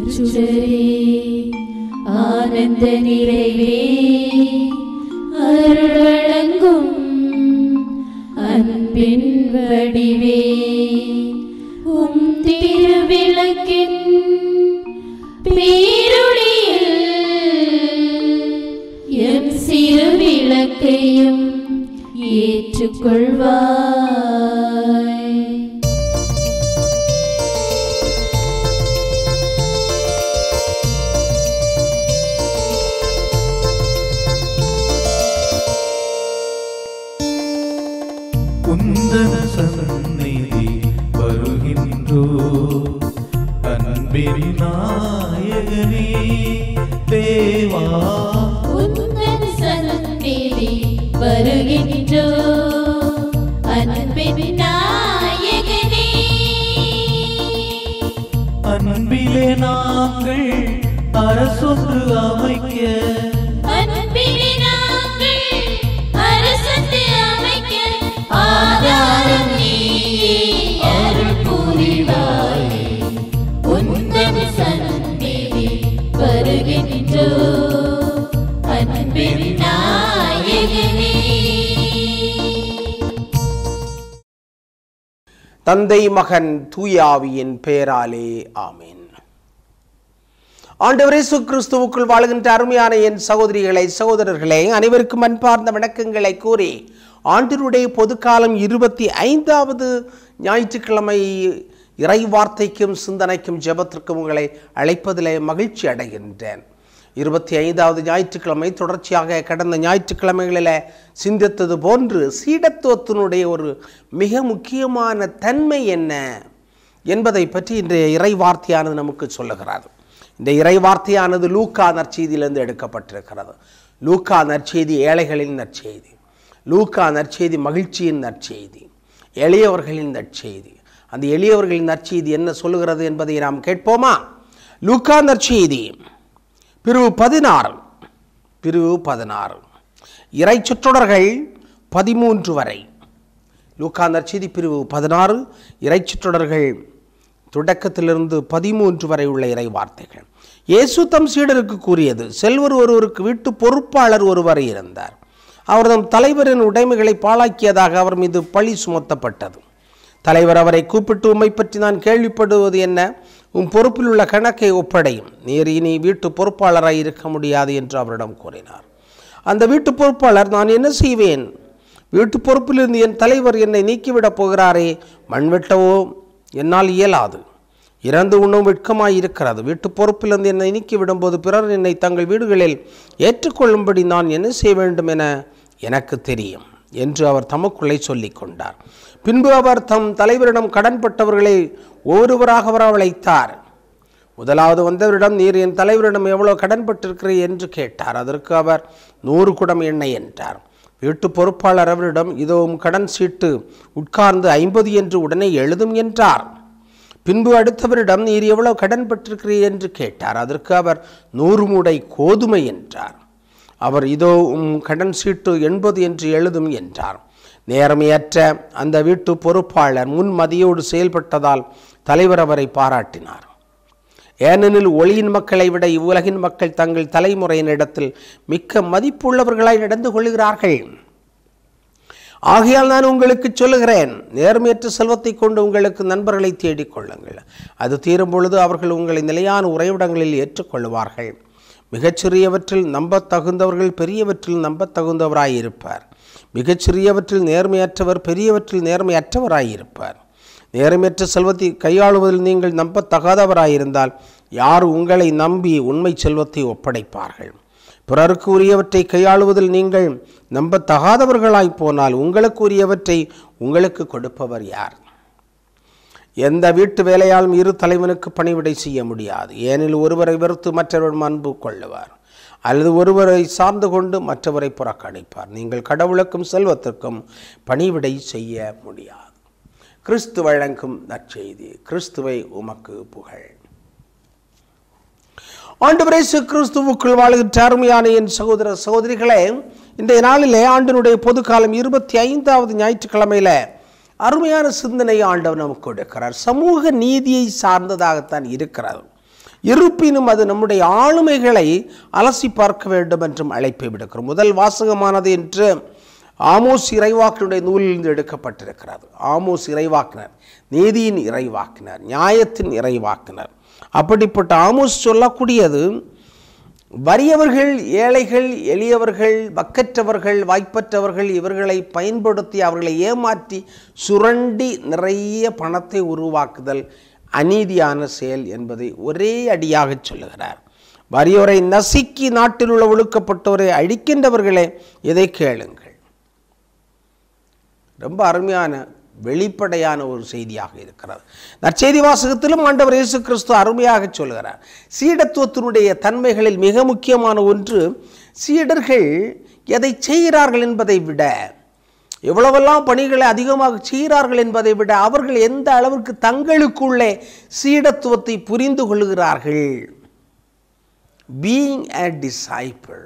சுடரே ஆனந்த நிறைவே அருள் வழங்கும் அன்பின் வடிவே உம் திருவிளக்கின் பேருளியில் எம் சிறு விளக்கையும் ஏற்றுக்கொள்வாய் குந்தன சந்நிதி வருகின்றோ அன்பின் நாயகனே தேவா உந்தன் சந்நிதி வருகின்றோ அன்பின் நாயகனே அன்பிலே நாங்கள் அரசொன்று அமைக்க அன்பிலே நாங்கள் அரசத்து அமைக்க ஆதாரம் நீயே அருள் புரிவாயே உந்தன் சந்நிதி வருகின்றோ அன்பின் நாயகனே தந்தை மகன் தூயாவியின் பெயராலே ஆமீன் ஆண்டவர் இயேசு கிறிஸ்துவுக்குள் வாழ்கின்ற அருமையான என் சகோதரிகளை சகோதரர்களே அனைவருக்கும் அன்பார்ந்த வணக்கங்களை கூறி ஆண்டினுடைய பொதுக்காலம் இருபத்தி ஐந்தாவது ஞாயிற்றுக்கிழமை இறை வார்த்தைக்கும் சிந்தனைக்கும் ஜெபத்திற்கும் உங்களை அழைப்பதிலே மகிழ்ச்சி அடைகின்றேன் இருபத்தி ஐந்தாவது ஞாயிற்றுக்கிழமை தொடர்ச்சியாக கடந்த ஞாயிற்றுக்கிழமைகளில் சிந்தித்தது போன்று சீடத்துவத்தினுடைய ஒரு மிக முக்கியமான தன்மை என்ன என்பதை பற்றி இன்றைய இறை வார்த்தையானது நமக்கு சொல்லுகிறது இந்த இறை வார்த்தையானது லூக்கா நற்செய்தியிலிருந்து எடுக்கப்பட்டிருக்கிறது லூக்கா நற்செய்தி ஏழைகளின் நற்செய்தி லூக்கா நற்செய்தி மகிழ்ச்சியின் நற்செய்தி எளியவர்களின் நற்செய்தி அந்த எளியவர்களின் நற்செய்தி என்ன சொல்லுகிறது என்பதை நாம் கேட்போமா லூக்கா நற்செய்தி பிரிவு பதினாறு பிரிவு பதினாறு இறை சுற்றொடர்கள் பதிமூன்று வரை லூக்கா நற்செய்தி பிரிவு பதினாறு இறை சுற்றொடர்கள் தொடக்கத்திலிருந்து பதிமூன்று வரை உள்ள இறை வார்த்தைகள் இயேசு தம் சீடருக்கு கூறியது செல்வர் ஒருவருக்கு வீட்டு பொறுப்பாளர் ஒருவர் இருந்தார் அவர் தம் தலைவரின் உடைமைகளை பாழாக்கியதாக அவர் மீது பழி சுமத்தப்பட்டது தலைவர் அவரை கூப்பிட்டு உம்மை பற்றி நான் கேள்விப்படுவது என்ன உம் பொறுப்பில் உள்ள கணக்கை ஒப்படையும் நீர் இனி வீட்டு பொறுப்பாளராய் இருக்க முடியாது என்று அவரிடம் கூறினார் அந்த வீட்டு பொறுப்பாளர் நான் என்ன செய்வேன் வீட்டு பொறுப்பிலிருந்து என் தலைவர் என்னை நீக்கிவிடப் போகிறாரே மண் வெட்டவோ என்னால் இயலாது இறந்து உண்ணும் வெட்கமாய் இருக்கிறது வீட்டு பொறுப்பிலிருந்து என்னை நீக்கி விடும்போது பிறர் என்னை தங்கள் வீடுகளில் ஏற்றுக்கொள்ளும்படி நான் என்ன செய்ய வேண்டும் என எனக்கு தெரியும் என்று அவர் தமக்குள்ளே சொல்லிக் கொண்டார் பின்பு அவர் தம் தலைவரிடம் கடன்பட்டவர்களை ஒவ்வொருவராக வரவழைத்தார் முதலாவது வந்தவரிடம் நீர் என் தலைவரிடம் எவ்வளவு கடன்பட்டிருக்கிறீர் என்று கேட்டார் அதற்கு அவர் நூறு குடம் எண்ணெய் என்றார் வீட்டு பொறுப்பாளர் அவரிடம் இதோ உம் கடன் சீட்டு உட்கார்ந்து ஐம்பது என்று உடனே எழுதும் என்றார் பின்பு அடுத்தவரிடம் நீர் எவ்வளவு கடன் பட்டிருக்கிறீர் என்று கேட்டார் அதற்கு அவர் நூறு மூடை கோதுமை என்றார் அவர் இதோ உம் கடன் சீட்டு எண்பது என்று எழுதும் என்றார் நேர்மையற்ற அந்த வீட்டு பொறுப்பாளர் முன்மதியோடு செயல்பட்டதால் தலைவர் அவரை பாராட்டினார் ஏனெனில் ஒளியின் மக்களை விட இவ்வுலகின் மக்கள் தங்கள் தலைமுறையினிடத்தில் மிக்க மதிப்புள்ளவர்களாய் நடந்து கொள்கிறார்கள் ஆகையால் நான் உங்களுக்கு சொல்லுகிறேன் நேர்மையற்ற செல்வத்தை கொண்டு உங்களுக்கு நண்பர்களை தேடிக் கொள்ளுங்கள் அது தீரும் பொழுது அவர்கள் உங்களை நிலையான உறைவிடங்களில் ஏற்றுக்கொள்வார்கள் மிகச்சிறியவற்றில் நம்பத் தகுந்தவர்கள் பெரியவற்றில் நம்பத் தகுந்தவராய் இருப்பார் மிகச்சிறியவற்றில் நேர்மையற்றவர் பெரியவற்றில் நேர்மையற்றவராய் இருப்பார் நேர்மையற்ற செல்வத்தை கையாளுவதில் நீங்கள் நம்பத்தகாதவராயிருந்தால் யார் உங்களை நம்பி உண்மை செல்வத்தை ஒப்படைப்பார்கள் பிறருக்கு உரியவற்றை கையாளுவதில் நீங்கள் நம்பத்தகாதவர்களாய் போனால் உங்களுக்கு உரியவற்றை உங்களுக்கு கொடுப்பவர் யார் எந்த வீட்டு வேலையாலும் இரு தலைவனுக்கு பணிவிடை செய்ய முடியாது ஏனில் ஒருவரை வெறுத்து மற்றவரிடம் அன்பு கொள்ளுவார் அல்லது ஒருவரை சார்ந்து கொண்டு மற்றவரை புறக்கணிப்பார் நீங்கள் கடவுளுக்கும் செல்வத்திற்கும் பணிவிடை செய்ய முடியாது கிறிஸ்து வழங்கும் நற்செய்தி கிறிஸ்துவை உமக்கு புகழ் ஆண்டவரே கிறிஸ்துவுக்குள் வாழ்கின்ற அருமையான என் சகோதர சகோதரிகளே இன்றைய நாளிலே ஆண்டினுடைய பொது காலம் இருபத்தி ஐந்தாவது ஞாயிற்றுக்கிழமையில அருமையான சிந்தனை ஆண்டவர் நமக்கு கொடுக்கிறார் சமூக நீதியை சார்ந்ததாகத்தான் இருக்கிறது இருப்பினும் அது நம்முடைய ஆளுமைகளை அலசி பார்க்க வேண்டும் என்றும் அழைப்பை விடுக்கிறோம் முதல் வாசகமானது என்று ஆமோஸ் இறைவாக்கினுடைய நூலிலிருந்து எடுக்கப்பட்டிருக்கிறது ஆமோஸ் இறைவாக்கினர் நீதியின் இறைவாக்கினர் நியாயத்தின் இறைவாக்கினர் அப்படிப்பட்ட ஆமோஸ் சொல்லக்கூடியது வறியவர்கள் ஏழைகள் எளியவர்கள் வக்கற்றவர்கள் வாய்ப்பற்றவர்கள் இவர்களை பயன்படுத்தி அவர்களை ஏமாற்றி சுரண்டி நிறைய பணத்தை உருவாக்குதல் அநீதியான செயல் என்பதை ஒரே அடியாக சொல்லுகிறார் வறியோரை நசுக்கி நாட்டில் உள்ள ஒழுக்கப்பட்டோரை அழிக்கின்றவர்களே இதை கேளுங்கள் ரொம்ப அருமையான வெளிப்படையான ஒரு செய்தியாக இருக்கிறது நற்செய்தி வாசகத்திலும் ஆண்டவர் இயேசு கிறிஸ்து அருமையாக சொல்கிறார் சீடத்துவத்தினுடைய தன்மைகளில் மிக முக்கியமான ஒன்று சீடர்கள் எதை செய்கிறார்கள் என்பதை விட எவ்வளவெல்லாம் பணிகளை அதிகமாக செய்கிறார்கள் என்பதை விட அவர்கள் எந்த அளவிற்கு தங்களுக்குள்ளே சீடத்துவத்தை புரிந்து கொள்கிறார்கள் being a disciple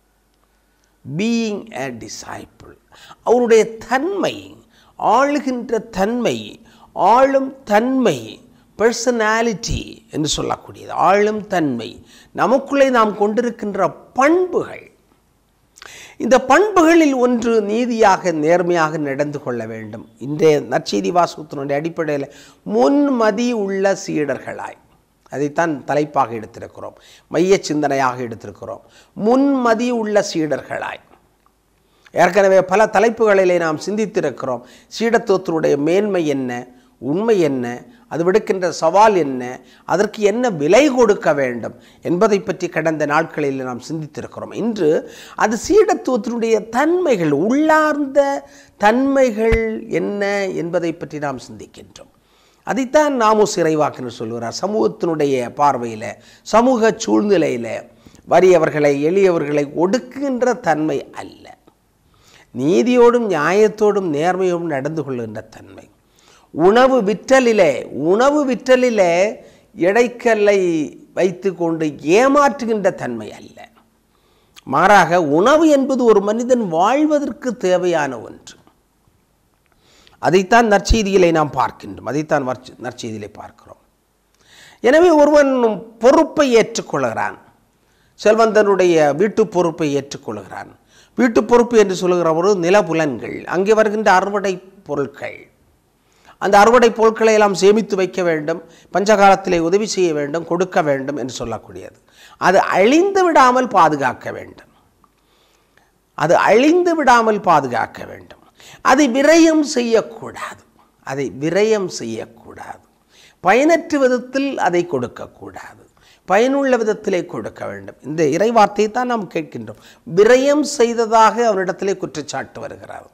being a disciple அவருடைய தன்மை ஆளுகின்ற தன்மை ஆளும் தன்மை பர்சனாலிட்டி என்று சொல்லக்கூடியது ஆளும் தன்மை நமக்குள்ளே நாம் கொண்டிருக்கின்ற பண்புகள் இந்த பண்புகளில் ஒன்று நீதியாக நேர்மையாக நடந்து கொள்ள வேண்டும் இன்றைய நற்செய்தி வாசகத்தினுடைய அடிப்படையில் முன்மதி உள்ள சீடர்களாய் அதைத்தான் தலைப்பாக எடுத்திருக்கிறோம் மைய சிந்தனையாக எடுத்திருக்கிறோம் முன்மதி உள்ள சீடர்களாய் ஏற்கனவே பல தலைப்புகளிலே நாம் சிந்தித்திருக்கிறோம் சீடத்துவத்தினுடைய மேன்மை என்ன உண்மை என்ன அது விடுக்கின்ற சவால் என்ன அதற்கு என்ன விலை கொடுக்க வேண்டும் என்பதை பற்றி கடந்த நாட்களில் நாம் சிந்தித்திருக்கிறோம் இன்று அது சீடத்துவத்தினுடைய தன்மைகள் உள்ளார்ந்த தன்மைகள் என்ன என்பதை பற்றி நாம் சிந்திக்கின்றோம் அதைத்தான் நாமும் சிறைவாக்குன்னு சொல்லுகிறார் சமூகத்தினுடைய பார்வையில் சமூக சூழ்நிலையில் வறியவர்களை எளியவர்களை ஒடுக்குகின்ற தன்மை அல்ல நீதியோடும் நியாயத்தோடும் நேர்மையோடும் நடந்து கொள்கின்ற தன்மை உணவு விற்றலிலே உணவு விற்றலிலே இடைக்கல்லை வைத்து கொண்டு ஏமாற்றுகின்ற தன்மை அல்ல மாறாக உணவு என்பது ஒரு மனிதன் வாழ்வதற்கு தேவையான ஒன்று அதைத்தான் நற்செய்தியிலே நாம் பார்க்கின்றோம் அதைத்தான் வர்ச்ச- நற்செய்தியிலே பார்க்கிறோம் எனவே ஒருவன் பொறுப்பை ஏற்றுக்கொள்கிறான் செல்வந்தனுடைய வீட்டு பொறுப்பை ஏற்றுக்கொள்கிறான் வீட்டு பொறுப்பு என்று சொல்லுகிற ஒரு நிலபுலன்கள் அங்கே வருகின்ற அறுவடை பொருட்கள் அந்த அறுவடை பொருட்களை எல்லாம் சேமித்து வைக்க வேண்டும் பஞ்சகாலத்திலே உதவி செய்ய வேண்டும் கொடுக்க வேண்டும் என்று சொல்லக்கூடியது அது அழிந்து விடாமல் பாதுகாக்க வேண்டும் அது அழிந்து விடாமல் பாதுகாக்க வேண்டும் அதை விரயம் செய்யக்கூடாது அதை விரயம் செய்யக்கூடாது பயனற்ற விதத்தில் அதை கொடுக்கக்கூடாது பயனுள்ள விதத்திலே கொடுக்க வேண்டும் இந்த இறைவார்த்தையை தான் நாம் கேட்கின்றோம் விரயம் செய்ததாக அவனிடத்திலே குற்றச்சாட்டு வருகிறார்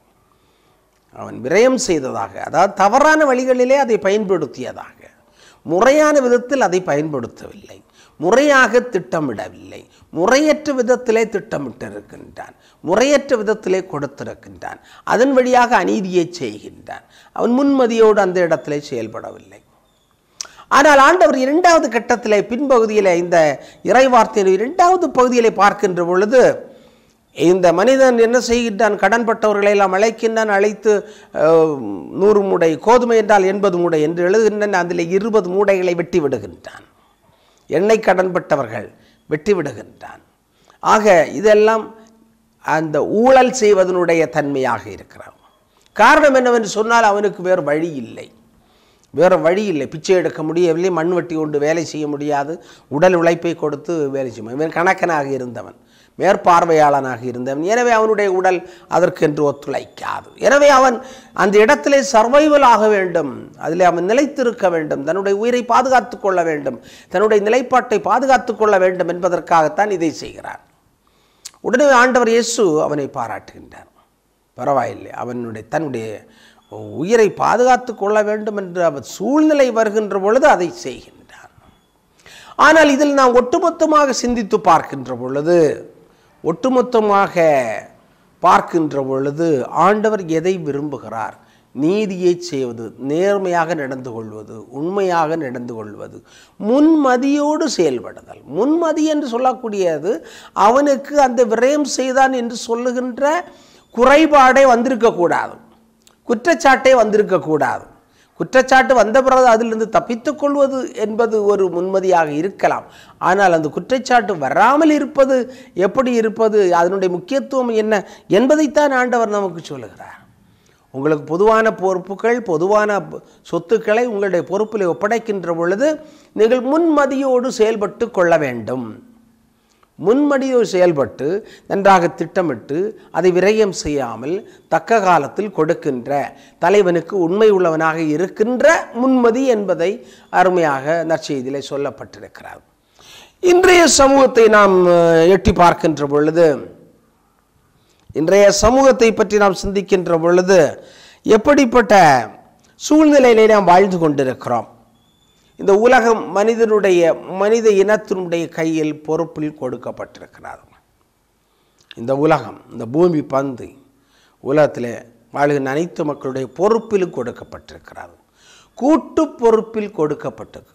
அவன் விரயம் செய்ததாக அதாவது தவறான வழிகளிலே அதை பயன்படுத்தியதாக முறையான விதத்தில் அதை பயன்படுத்தவில்லை முறையாக திட்டமிடவில்லை முறையற்ற விதத்திலே திட்டமிட்டிருக்கின்றான் முறையற்ற விதத்திலே கொடுத்திருக்கின்றான் அதன் வழியாக அநீதியை செய்கின்றான் அவன் முன்மதியோடு அந்த இடத்திலே செயல்படவில்லை ஆனால் ஆண்டவர் இரண்டாவது கட்டத்திலே பின்பகுதியிலே இந்த இறைவார்த்தையின் இரண்டாவது பகுதியிலே பார்க்கின்ற பொழுது இந்த மனிதன் என்ன செய்கின்றான் கடன்பட்டவர்களை எல்லாம் அழைக்கின்றான் அழைத்து அஹ், நூறு மூடை கோதுமை என்றால் எண்பது மூடை என்று எழுதுகின்றான் அதில் இருபது மூடைகளை வெட்டி விடுகின்றான் எண்ணெய் கடன்பட்டவர்கள் வெட்டி விடுகின்றான் ஆக இதெல்லாம் அந்த ஊழல் செய்வதனுடைய தன்மையாக இருக்கிறான் காரணம் என்னவென்று சொன்னால் அவனுக்கு வேறு வழி இல்லை வேறு வழி இல்லை பிச்சை எடுக்க முடியவில்லை மண் வெட்டி கொண்டு வேலை செய்ய முடியாது உடல் உழைப்பை கொடுத்து வேலை செய்ய முடியும். இவன் கணக்கனாக இருந்தவன் மேற்பார்வையாளனாக இருந்தவன் எனவே அவனுடைய உடல் அதற்கென்று ஒத்துழைக்காது எனவே அவன் அந்த இடத்திலே சர்வைவல் ஆக வேண்டும் அதிலே அவன் நிலைத்திருக்க வேண்டும் தன்னுடைய உயிரை பாதுகாத்துக் கொள்ள வேண்டும் தன்னுடைய நிலைப்பாட்டை பாதுகாத்துக் கொள்ள வேண்டும் என்பதற்காகத்தான் இதை செய்கிறான் உடனே ஆண்டவர் இயேசு அவனை பாராட்டுகின்றார் பரவாயில்லை அவனுடைய தன்னுடைய உயிரை பாதுகாத்து கொள்ள வேண்டும் என்று அவன் சூழ்நிலை வருகின்ற பொழுது அதை செய்கின்றான் ஆனால் இதில் நாம் ஒட்டுமொத்தமாக சிந்தித்து பார்க்கின்ற பொழுது ஒட்டுமொத்தமாக பார்க்கின்ற பொழுது ஆண்டவர் எதை விரும்புகிறார் நீதியை செய்வது நேர்மையாக நடந்து கொள்வது உண்மையாக நடந்து கொள்வது முன்மதியோடு செயல்படுதல் முன்மதி என்று சொல்லக்கூடியது அவனுக்கு அந்த விரயம் செய்தான் என்று சொல்லுகின்ற குறைபாடே வந்திருக்கக்கூடாது குற்றச்சாட்டே வந்திருக்கக்கூடாது குற்றச்சாட்டு வந்த பிறகு அதிலிருந்து தப்பித்துக் கொள்வது என்பது ஒரு முன்மதியாக இருக்கலாம் ஆனால் அந்த குற்றச்சாட்டு வராமல் இருப்பது எப்படி இருப்பது அதனுடைய முக்கியத்துவம் என்ன என்பதைத்தான் ஆண்டவர் நமக்கு சொல்லுகிறார் உங்களுக்கு பொதுவான பொறுப்புகள் பொதுவான ப- சொத்துக்களை உங்களுடைய பொறுப்பில் ஒப்படைக்கின்ற பொழுது நீங்கள் முன்மதியோடு செயல்பட்டு கொள்ள வேண்டும் முன்மடியோடு செயல்பட்டு நன்றாக திட்டமிட்டு அதை விரயம் செய்யாமல் தக்க காலத்தில் கொடுக்கின்ற தலைவனுக்கு உண்மை உள்ளவனாக இருக்கின்ற முன்மதி என்பதை அருமையாக நற்செய்தியிலே சொல்லப்பட்டிருக்கிறது இன்றைய சமூகத்தை நாம் அஹ், எட்டி பார்க்கின்ற பொழுது இன்றைய சமூகத்தை பற்றி நாம் சிந்திக்கின்ற பொழுது எப்படிப்பட்ட சூழ்நிலையிலே நாம் வாழ்ந்து கொண்டிருக்கிறோம் இந்த உலகம் மனிதனுடைய மனித இனத்தினுடைய கையில் பொறுப்பில் கொடுக்கப்பட்டிருக்கிறது இந்த உலகம் இந்த பூமி பந்து உலகத்தில் வாழ்கின்ற அனைத்து மக்களுடைய பொறுப்பிலும் கொடுக்கப்பட்டிருக்கிறது கூட்டு பொறுப்பில் கொடுக்கப்பட்டிருக்கிறது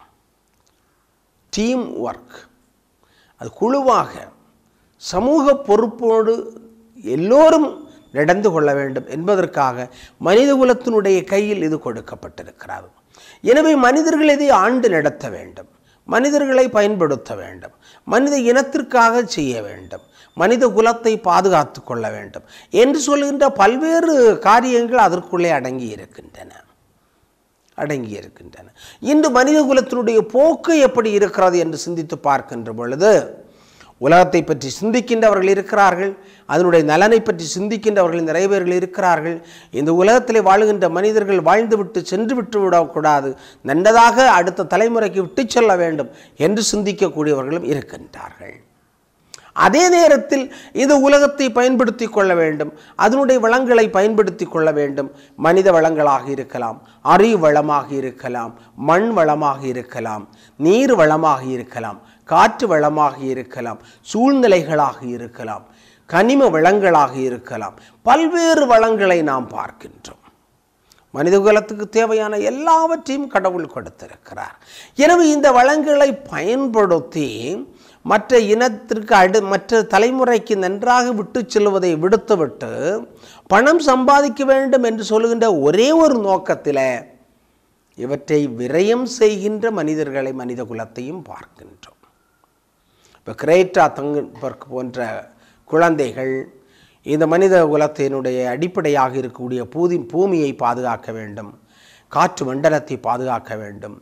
டீம் ஒர்க் அது குழுவாக சமூக பொறுப்போடு எல்லோரும் நடந்து கொள்ள வேண்டும் என்பதற்காக மனித குலத்தினுடைய கையில் இது கொடுக்கப்பட்டிருக்கிறது எனவே மனிதர்கள் இதை ஆண்டு நடத்த வேண்டும் மனிதர்களை பயன்படுத்த வேண்டும் மனித இனத்திற்காக செய்ய வேண்டும் மனித குலத்தை பாதுகாத்து கொள்ள வேண்டும் என்று சொல்கின்ற பல்வேறு காரியங்கள் அதற்குள்ளே அடங்கி இருக்கின்றன அடங்கி இருக்கின்றன இன்று மனித குலத்தினுடைய போக்கு எப்படி இருக்கிறது என்று சிந்தித்து பார்க்கின்ற பொழுது உலகத்தை பற்றி சிந்திக்கின்றவர்கள் இருக்கிறார்கள் அதனுடைய நலனை பற்றி சிந்திக்கின்றவர்கள் நிறைய பேர்கள் இருக்கிறார்கள் இந்த உலகத்திலே வாழுகின்ற மனிதர்கள் வாழ்ந்துவிட்டு சென்று விட்டு விடக்கூடாது நல்லதாக அடுத்த தலைமுறைக்கு விட்டு செல்ல வேண்டும் என்று சிந்திக்கக்கூடியவர்களும் இருக்கின்றார்கள் அதே நேரத்தில் இந்த உலகத்தை பயன்படுத்தி கொள்ள வேண்டும் அதனுடைய வளங்களை பயன்படுத்தி கொள்ள வேண்டும் மனித வளங்களாக இருக்கலாம் அறிவு வளமாக இருக்கலாம் மண் வளமாக இருக்கலாம் நீர் வளமாக இருக்கலாம் காற்று வளமாக இருக்கலாம் சூழ்நிலைகளாக இருக்கலாம் கனிம வளங்களாக இருக்கலாம் பல்வேறு வளங்களை நாம் பார்க்கின்றோம் மனிதகுலத்துக்கு தேவையான எல்லாவற்றையும் கடவுள் கொடுத்திருக்கிறார் எனவே இந்த வளங்களை பயன்படுத்தி மற்ற இனத்திற்கு அடு மற்ற தலைமுறைக்கு நன்றாக விட்டு செல்வதை விடுத்துவிட்டு பணம் சம்பாதிக்க வேண்டும் என்று சொல்லுகின்ற ஒரே ஒரு நோக்கத்தில் இவற்றை விரயம் செய்கின்ற மனிதர்களை மனித குலத்தையும் பார்க்கின்றோம் இப்போ கிரேட்டா தங்கன்பர்க் போன்ற குழந்தைகள் இந்த மனித குலத்தினுடைய அடிப்படையாக இருக்கக்கூடிய பூதி பூமியை பாதுகாக்க வேண்டும் காற்று மண்டலத்தை பாதுகாக்க வேண்டும்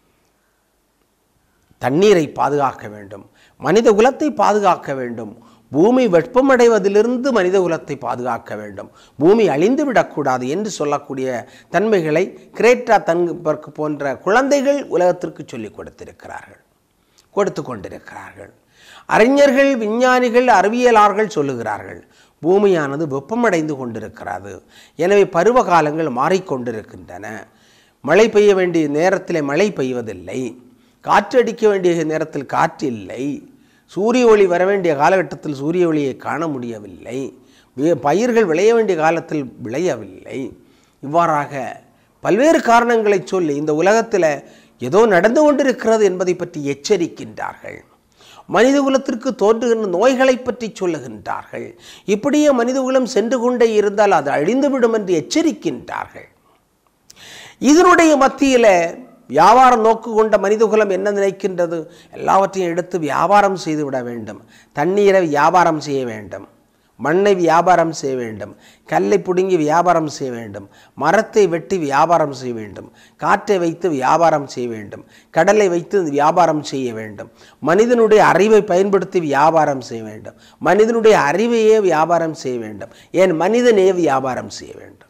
தண்ணீரை பாதுகாக்க வேண்டும் மனித குலத்தை பாதுகாக்க வேண்டும் பூமி வெப்பமடைவதிலிருந்து மனித குலத்தை பாதுகாக்க வேண்டும் பூமி அழிந்து விடக்கூடாது என்று சொல்லக்கூடிய தன்மைகளை கிரேட்டா தன்பர்க் போன்ற குழந்தைகள் உலகத்திற்கு சொல்லிக் கொடுத்திருக்கிறார்கள் கொடுத்து கொண்டிருக்கிறார்கள் அறிஞர்கள் விஞ்ஞானிகள் அறிவியலாளர்கள் சொல்லுகிறார்கள் பூமியானது வெப்பமடைந்து கொண்டிருக்கிறது எனவே பருவ காலங்கள் மாறிக்கொண்டிருக்கின்றன மழை பெய்ய வேண்டிய நேரத்தில் மழை பெய்வதில்லை காற்று அடிக்க வேண்டிய நேரத்தில் காற்று இல்லை சூரிய ஒளி வர வேண்டிய காலகட்டத்தில் சூரிய ஒளியை காண முடியவில்லை வே- பயிர்கள் விளைய வேண்டிய காலத்தில் விளையவில்லை இவ்வாறாக பல்வேறு காரணங்களை சொல்லி இந்த உலகத்தில் ஏதோ நடந்து கொண்டிருக்கிறது என்பதை பற்றி எச்சரிக்கின்றார்கள் மனித குலத்திற்கு தோன்றுகின்ற நோய்களை பற்றி சொல்லுகின்றார்கள் இப்படியே மனித குலம் சென்று கொண்டே இருந்தால் அது அழிந்துவிடும் என்று எச்சரிக்கின்றார்கள் இதனுடைய மத்தியில் வியாபார நோக்கு கொண்ட மனிதகுலம் என்ன நினைக்கின்றது எல்லாவற்றையும் எடுத்து வியாபாரம் செய்து விட வேண்டும் தண்ணீரை வியாபாரம் செய்ய வேண்டும் மண்ணை வியாபாரம் செய்ய வேண்டும் கல்லை பிடுங்கி வியாபாரம் செய்ய வேண்டும் மரத்தை வெட்டி வியாபாரம் செய்ய வேண்டும் காற்றை வைத்து வியாபாரம் செய்ய வேண்டும் கடலை வைத்து வியாபாரம் செய்ய வேண்டும் மனிதனுடைய அறிவை பயன்படுத்தி வியாபாரம் செய்ய வேண்டும் மனிதனுடைய அறிவையே வியாபாரம் செய்ய வேண்டும் ஏன் மனிதனே வியாபாரம் செய்ய வேண்டும்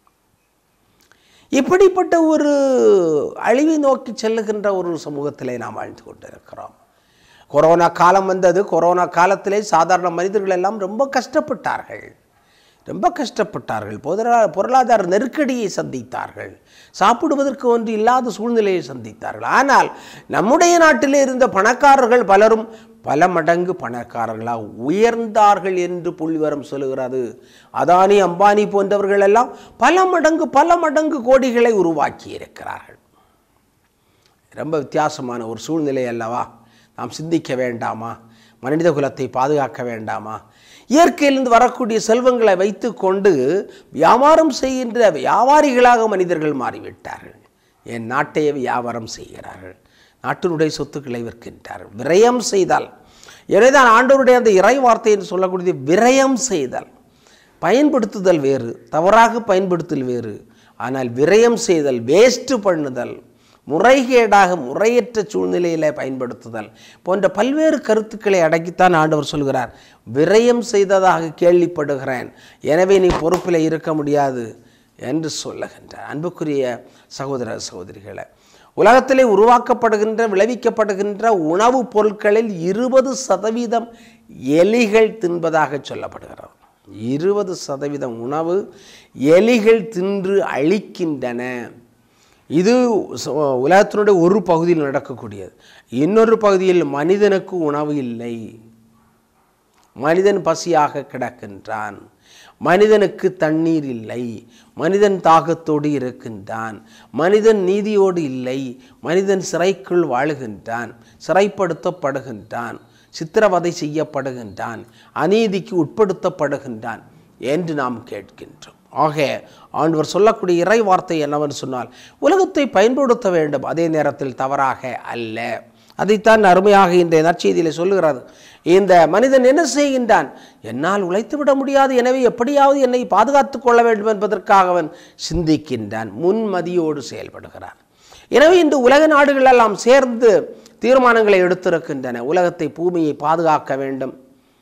இப்படிப்பட்ட ஒரு அழிவை நோக்கி செல்லுகின்ற ஒரு சமூகத்திலே நாம் வாழ்ந்து கொண்டிருக்கிறோம் கொரோனா காலம் வந்தது கொரோனா காலத்திலே சாதாரண மனிதர்கள் எல்லாம் ரொம்ப கஷ்டப்பட்டார்கள் ரொம்ப கஷ்டப்பட்டார்கள் பொருளா பொருளாதார நெருக்கடியை சந்தித்தார்கள் சாப்பிடுவதற்கு ஒன்று இல்லாத சூழ்நிலையை சந்தித்தார்கள் ஆனால் நம்முடைய நாட்டிலே இருந்த பணக்காரர்கள் பலரும் பல மடங்கு பணக்காரர்களாக உயர்ந்தார்கள் என்று புள்ளிவரம் சொல்லுகிறது அதானி அம்பானி போன்றவர்கள் எல்லாம் பல மடங்கு பல மடங்கு கோடிகளை உருவாக்கி இருக்கிறார்கள் ரொம்ப வித்தியாசமான ஒரு சூழ்நிலை அல்லவா நாம் சிந்திக்க வேண்டாமா மனித குலத்தை பாதுகாக்க வேண்டாமா இயற்கையிலிருந்து வரக்கூடிய செல்வங்களை வைத்துக்கொண்டு வியாபாரம் செய்கின்ற வியாபாரிகளாக மனிதர்கள் மாறிவிட்டார்கள் என் நாட்டையே வியாபாரம் செய்கிறார்கள் நாட்டினுடைய சொத்துக்களை விற்கின்றார்கள் விரயம் செய்தால் எனவேதான் ஆண்டவருடைய அந்த இறை வார்த்தை என்று சொல்லக்கூடியது விரயம் செய்தல் பயன்படுத்துதல் வேறு தவறாக பயன்படுத்தல் வேறு ஆனால் விரயம் செய்தல் வேஸ்ட் பண்ணுதல் முறைகேடாக முறையற்ற சூழ்நிலையில் பயன்படுத்துதல் போன்ற பல்வேறு கருத்துக்களை அடக்கித்தான் ஆண்டவர் சொல்கிறார் விரயம் செய்ததாக கேள்விப்படுகிறேன் எனவே நீ பொறுப்பில் இருக்க முடியாது என்று சொல்லுகின்றார் அன்புக்குரிய சகோதர சகோதரிகளை உலகத்திலே உருவாக்கப்படுகின்ற விளைவிக்கப்படுகின்ற உணவுப் பொருட்களில் இருபது சதவீதம் எலிகள் தின்பதாக சொல்லப்படுகிறது இருபது சதவீதம் உணவு எலிகள் தின்று அழிக்கின்றன இது ச- உலகத்தினுடைய ஒரு பகுதியில் நடக்கக்கூடியது இன்னொரு பகுதியில் மனிதனுக்கு உணவு இல்லை மனிதன் பசியாக கிடக்கின்றான் மனிதனுக்கு தண்ணீர் இல்லை மனிதன் தாகத்தோடு இருக்கின்றான் மனிதன் நீதியோடு இல்லை மனிதன் சிறைக்குள் வாழுகின்றான் சிறைப்படுத்தப்படுகின்றான் சித்திரவதை செய்யப்படுகின்றான் அநீதிக்கு உட்படுத்தப்படுகின்றான் என்று நாம் கேட்கின்றோம் ஆக ஆண்டவர் சொல்லக்கூடிய இறை வார்த்தை என்னவென்று சொன்னால் உலகத்தை பயன்படுத்த வேண்டும் அதே நேரத்தில் தவறாக அல்ல அதைத்தான் அருமையாக இந்த நற்செய்தியில் சொல்லுகிறது இந்த மனிதன் என்ன செய்கின்றான் என்னால் உழைத்து விட முடியாது எனவே எப்படியாவது என்னை பாதுகாத்துக் கொள்ள வேண்டும் என்பதற்காக அவன் சிந்திக்கின்றான் முன்மதியோடு செயல்படுகிறான் எனவே இன்று உலக நாடுகள் எல்லாம் சேர்ந்து தீர்மானங்களை எடுத்திருக்கின்றன உலகத்தை பூமியை பாதுகாக்க வேண்டும்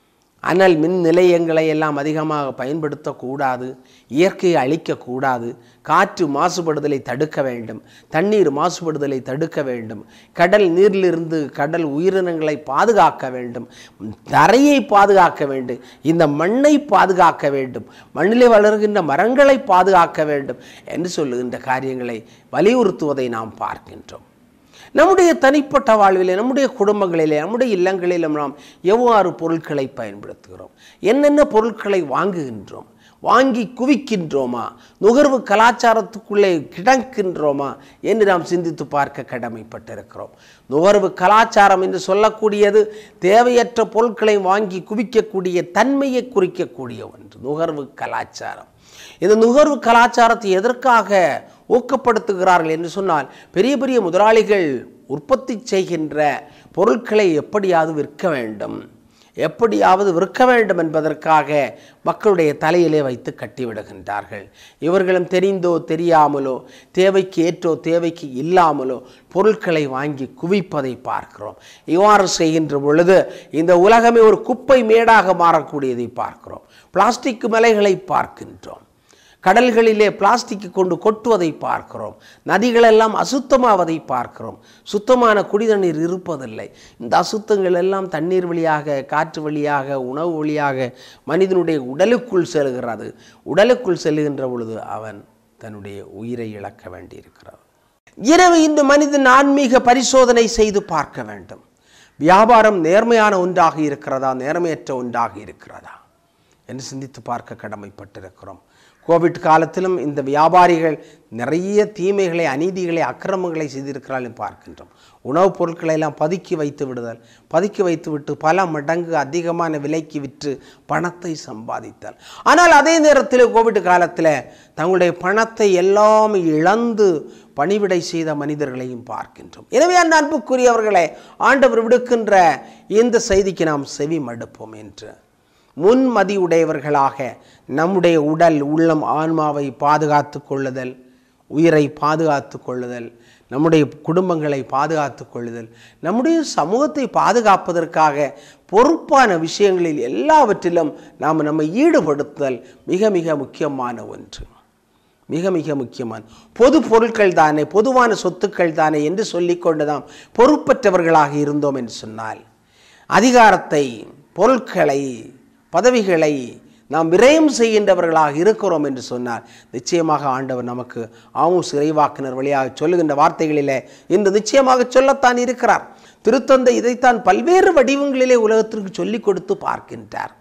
அனல் மின் நிலையங்களை எல்லாம் அதிகமாக பயன்படுத்தக்கூடாது இயற்கையை அழிக்கக்கூடாது காற்று மாசுபடுதலை தடுக்க வேண்டும் தண்ணீர் மாசுபடுதலை தடுக்க வேண்டும் கடல் நீரிலிருந்து கடல் உயிரினங்களை பாதுகாக்க வேண்டும் தரையை பாதுகாக்க வேண்டும் இந்த மண்ணை பாதுகாக்க வேண்டும் மண்ணிலே வளர்கின்ற மரங்களை பாதுகாக்க வேண்டும் என்று சொல்லுகின்ற காரியங்களை வலியுறுத்துவதை நாம் பார்க்கின்றோம் நம்முடைய தனிப்பட்ட வாழ்விலே நம்முடைய குடும்பங்களிலே நம்முடைய இல்லங்களிலும் நாம் எவ்வாறு பொருட்களை பயன்படுத்துகிறோம் என்னென்ன பொருட்களை வாங்குகின்றோம் வாங்கி குவிக்கின்றோமா நுகர்வு கலாச்சாரத்துக்குள்ளே கிடக்கின்றோமா என்று நாம் சிந்தித்து பார்க்க கடமைப்பட்டிருக்கிறோம் நுகர்வு கலாச்சாரம் என்று சொல்லக்கூடியது தேவையற்ற பொருட்களை வாங்கி குவிக்கக்கூடிய தன்மையை குறிக்கக்கூடிய ஒன்று நுகர்வு கலாச்சாரம் இந்த நுகர்வு கலாச்சாரத்தை எதற்காக ஊக்கப்படுத்துகிறார்கள் என்று சொன்னால் பெரிய பெரிய முதலாளிகள் உற்பத்தி செய்கின்ற பொருட்களை எப்படியாவது விற்க வேண்டும் எப்படியாவது விற்க வேண்டும் என்பதற்காக மக்களுடைய தலையிலே வைத்து கட்டிவிடுகின்றார்கள் இவர்களும் தெரிந்தோ தெரியாமலோ தேவைக்கு ஏற்றோ தேவைக்கு இல்லாமலோ பொருட்களை வாங்கி குவிப்பதை பார்க்கிறோம் இவ்வாறு செய்கின்ற பொழுது இந்த உலகமே ஒரு குப்பை மேடாக மாறக்கூடியதை பார்க்கிறோம் பிளாஸ்டிக் மலைகளை பார்க்கின்றோம் கடல்களிலே பிளாஸ்டிக் கொண்டு கொட்டுவதை பார்க்கிறோம் நதிகளெல்லாம் அசுத்தமாவதை பார்க்கிறோம் சுத்தமான குடிதண்ணீர் இருப்பதில்லை இந்த அசுத்தங்கள் எல்லாம் தண்ணீர் வழியாக காற்று வழியாக உணவு வழியாக மனிதனுடைய உடலுக்குள் செல்கிறது உடலுக்குள் செல்லுகின்ற பொழுது அவன் தன்னுடைய உயிரை இழக்க வேண்டியிருக்கிறது எனவே இன்று மனிதன் ஆன்மீக பரிசோதனை செய்து பார்க்க வேண்டும் வியாபாரம் நேர்மையான ஒன்றாக இருக்கிறதா நேர்மையற்ற ஒன்றாக இருக்கிறதா என்று சிந்தித்து பார்க்க கடமைப்பட்டிருக்கிறோம் கோவிட் காலத்திலும் இந்த வியாபாரிகள் நிறைய தீமைகளை அநீதிகளை அக்கிரமங்களை செய்திருக்கிறார்கள் பார்க்கின்றோம் உணவுப் பொருட்களை எல்லாம் பதுக்கி வைத்து விடுதல் பதுக்கி வைத்து விட்டு பல மடங்கு அதிகமான விலைக்கு விற்று பணத்தை சம்பாதித்தல் ஆனால் அதே நேரத்தில் கோவிட் காலத்தில் தங்களுடைய பணத்தை எல்லாம் இழந்து பணிவிடை செய்த மனிதர்களையும் பார்க்கின்றோம் எனவே அந்த அன்புக்குரியவர்களே ஆண்டவர் விடுக்கின்ற இந்த செய்திக்கு நாம் செவி மடுப்போம் என்று முன்மதி உடையவர்களாக நம்முடைய உடல் உள்ளம் ஆன்மாவை பாதுகாத்து கொள்ளுதல் உயிரை பாதுகாத்து கொள்ளுதல் நம்முடைய குடும்பங்களை பாதுகாத்து கொள்ளுதல் நம்முடைய சமூகத்தை பாதுகாப்பதற்காக பொறுப்பான விஷயங்களில் எல்லாவற்றிலும் நாம் நம்மை ஈடுபடுத்துதல் மிக மிக முக்கியமான ஒன்று மிக மிக முக்கியமான பொது பொருட்கள் தானே பொதுவான சொத்துக்கள் தானே என்று சொல்லிக்கொண்டு நாம் பொறுப்பற்றவர்களாக இருந்தோம் என்று சொன்னால் அதிகாரத்தை பொருட்களை பதவிகளை நாம் விரயம் செய்கின்றவர்களாக இருக்கிறோம் என்று சொன்னார் நிச்சயமாக ஆண்டவர் நமக்கு ஆமூஸ் இறைவாக்கினர் வழியாக சொல்லுகின்ற வார்த்தைகளிலே இன்று நிச்சயமாக சொல்லத்தான் இருக்கிறார் திருத்தந்தை இதைத்தான் பல்வேறு வடிவங்களிலே உலகத்திற்கு சொல்லிக் கொடுத்து பார்க்கின்றார்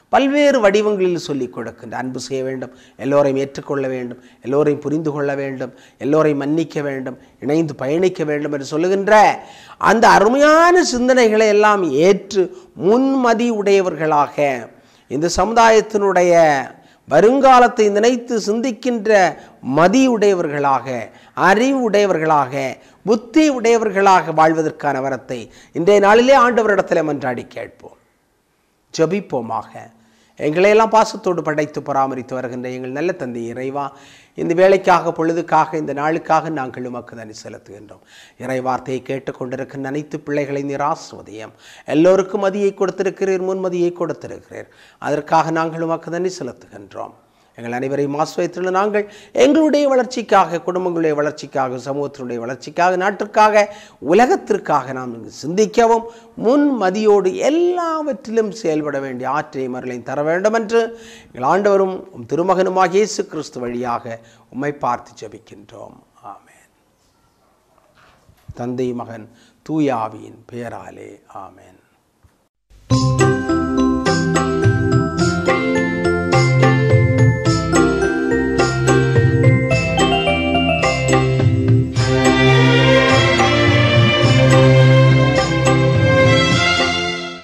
பல்வேறு வடிவங்களில் சொல்லிக் கொடுக்கின்ற அன்பு செய்ய வேண்டும் எல்லோரையும் ஏற்றுக்கொள்ள வேண்டும் எல்லோரையும் புரிந்து கொள்ள வேண்டும் எல்லோரையும் மன்னிக்க வேண்டும் இணைந்து பயணிக்க வேண்டும் என்று சொல்லுகின்ற அந்த அருமையான சிந்தனைகளை எல்லாம் ஏற்று முன்மதி உடையவர்களாக இந்த சமுதாயத்தினுடைய வருங்காலத்தை நினைத்து சிந்திக்கின்ற மதியுடையவர்களாக அறிவுடையவர்களாக புத்தி உடையவர்களாக வாழ்வதற்கான வரத்தை இன்றைய நாளிலே ஆண்டவரிடத்தில் மன்றாடி கேட்போம் ஜெபிப்போமாக எங்களையெல்லாம் பாசத்தோடு படைத்து பராமரித்து வருகின்ற எங்கள் நல்ல தந்தை இறைவா இந்த வேலைக்காக பொழுதுக்காக இந்த நாளுக்காக நாங்கள் உமக்கு நன்றி செலுத்துகின்றோம் இறைவார்த்தையை கேட்டுக்கொண்டிருக்கின்ற அனைத்து பிள்ளைகளை நிராசுவதியம் எல்லோருக்கும் மதியை கொடுத்திருக்கிறீர் முன்மதியை கொடுத்திருக்கிறீர் அதற்காக நாங்கள் உமக்கு நன்றி செலுத்துகின்றோம் எங்கள் அனைவரையும் ஆசிரியத்துள்ள நாங்கள் எங்களுடைய வளர்ச்சிக்காக குடும்பங்களுடைய வளர்ச்சிக்காக சமூகத்தினுடைய வளர்ச்சிக்காக நாட்டிற்காக உலகத்திற்காக நாம் இங்கு சிந்திக்கவும் முன்மதியோடு எல்லாவற்றிலும் செயல்பட வேண்டிய ஆற்றையும் மருளையும் தர வேண்டும் என்று எங்கள் ஆண்டவரும் உம் திருமகனுமாக இயேசு கிறிஸ்து வழியாக உம்மை பார்த்து ஜெபிக்கின்றோம் ஆமென் தந்தை மகன் தூயாவியின் பெயராலே ஆமென்